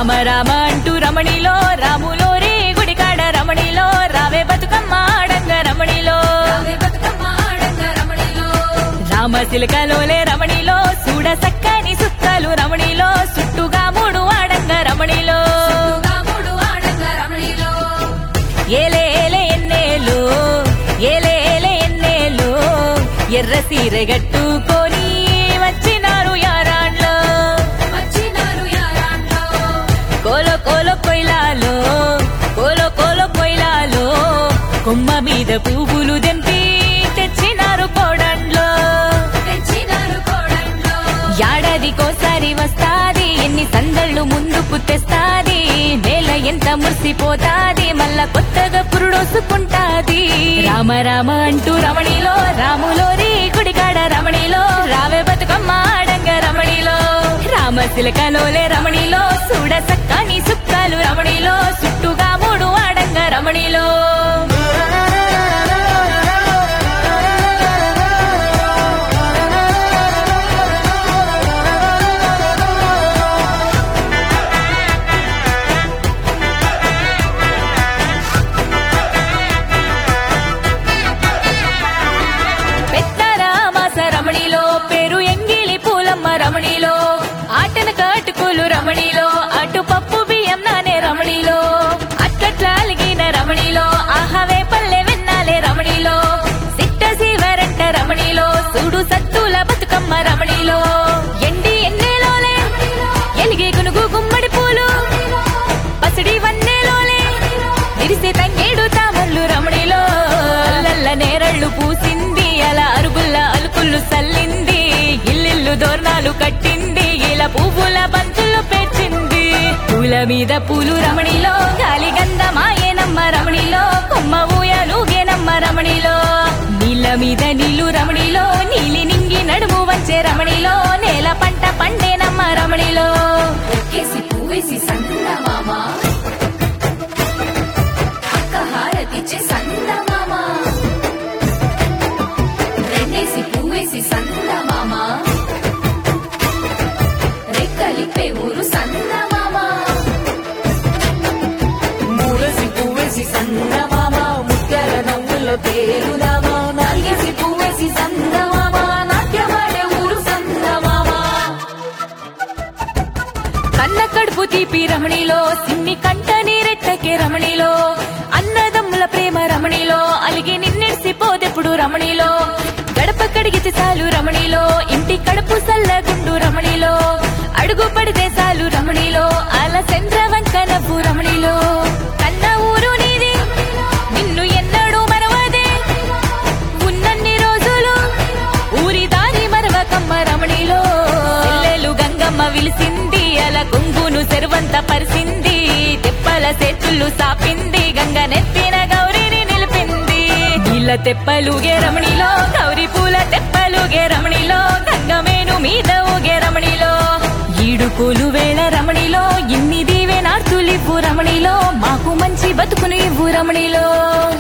రామ రామ అంటూ రమణిలో రాములో రే గుడికాడ రమణిలో రావే బతుకమ్మ ఆడంగ రమణిలో రావే బతుకమ్మ ఆడంగ రమణిలో రామ సిలకలోలే రమణిలో చూడ సక్కని సుక్కలు రమణిలో చుట్టుగా మూడు ఆడంగ రమణిలో చుట్టుగా మూడు ఆడంగ రమణిలో ఏలే ఏలే ఎన్నేలు ఏలే ఏలే ఎన్నేలు ఎర్ర సీర గట్టుకొని వచ్చినారు యారాండ్లో వచ్చినారు యారాంట్లో కోలో కోలో కొయిలాలో కోలో కోలో కొయిలాలో కొమ్మ మీద పువ్వులు దెంపి తెచ్చినారు కోడండ్లో తెచ్చినారు కోడంలో ఏడాదికోసారి వస్తాది ఎన్ని సందళ్ళు ముందుకు తెస్తాది నేల ఎంత మురిసిపోతాది మళ్ళా కొత్తగా పురుడోసుకుంటాది రామ రామ అంటూ రమణిలో రాములోరి గుడికాడ రమణిలో రావే బతుకమ్మ ఆడంగ రమణిలో రామ సిలకలోలే రమణిలో చూడ సక్కని సుక్కలు రమణిలో చుట్టుగా మూడు ఆడంగ రమణిలో పెద్దరామాస రమణిలో పేరు ఎంగిలి పూలమ్మ రమణిలో ఆటన కాటుకులు రమణిలో అటు పప్పు బియ్యం నానే రమణిలో అట్లట్లా అలిగిన రమణిలో ఆహవే పల్లె వెన్నాలే రమణిలో సిట్ట శివరంట రమణిలో సుడు సత్తుల బతుకమ్మ రమణిలో ఎండి ఎన్నేలోలే ఎలిగే గునుగు గుమ్మడి పూలు పసిడి వన్నేలోలే విరిసే తంగేడు తామల్లు రమణిలో అల్లల్ల నేరళ్ళు పూసింది అలా అరుగుల్ల అలుకుళ్ళు సల్లింది ఇల్లిల్లు దోర్నాలు కట్టింది ఇలా పువ్వుల బంతులు పెంచింది పూల మీద పూలు రమణిలో గాలి గంధమాయేనమ్మ రమణిలో కొమ్మ ఊయలుగేనమ్మ రమణిలో నీళ్ళ మీద నీళ్లు రమణిలో నీలి నింగి నడుము వచ్చే రమణిలో నేల పంట పండేనమ్మ రమణిలో కేసి పువ్వేసి సందమామ అక్క హారతిచ్చే సందమామ రెండేసి పువ్వేసి సందమామ రెక్కలిప్పే ఊరు సందమామ మూలసి పువ్వేసి సందమామ ముత్యాల నవ్వుల్లో తేలుదామా నాలుగేసి పువ్వేసి సందమామ నాట్యమాడే ఊరు సందమామ కన్న కడుపు తీపి రమణిలో సిన్ని కంట నీరెట్టకే రమణిలో అన్నదమ్ముల ప్రేమ రమణిలో అలిగి నిన్నెడిసిపోదెప్పుడు రమణిలో గడప కడిగితే చాలు రమణిలో ఇంటి కడుపు సల్లగుండు రమణిలో అడుగు పడితే చాలు రమణిలో అల చంద్ర వంకనపు రమణిలో కన్న ఊరు నీది నిన్ను ఎన్నడూ మరవదే ఉన్నన్ని రోజులు ఊరి దారి మరవకమ్మ రమణిలో పిల్లలు గంగమ్మ విలిసింది అలా కొంగును సెరువంత పరిసింది తెప్పల చేతులు సాపింది గంగ నెత్తిన గౌరిని నిలిపింది నీళ్ళ తెప్పలుగే రమణిలో గౌరి పూల తెప్పలుగే రమణిలో గంగమేను మీద ఊగే రమణిలో ఈడుకోలు వేళ రమణిలో ఇన్ని దీవె నార్తులివ్వు రమణిలో మాకు మంచి బతుకును ఇవ్వు రమణిలో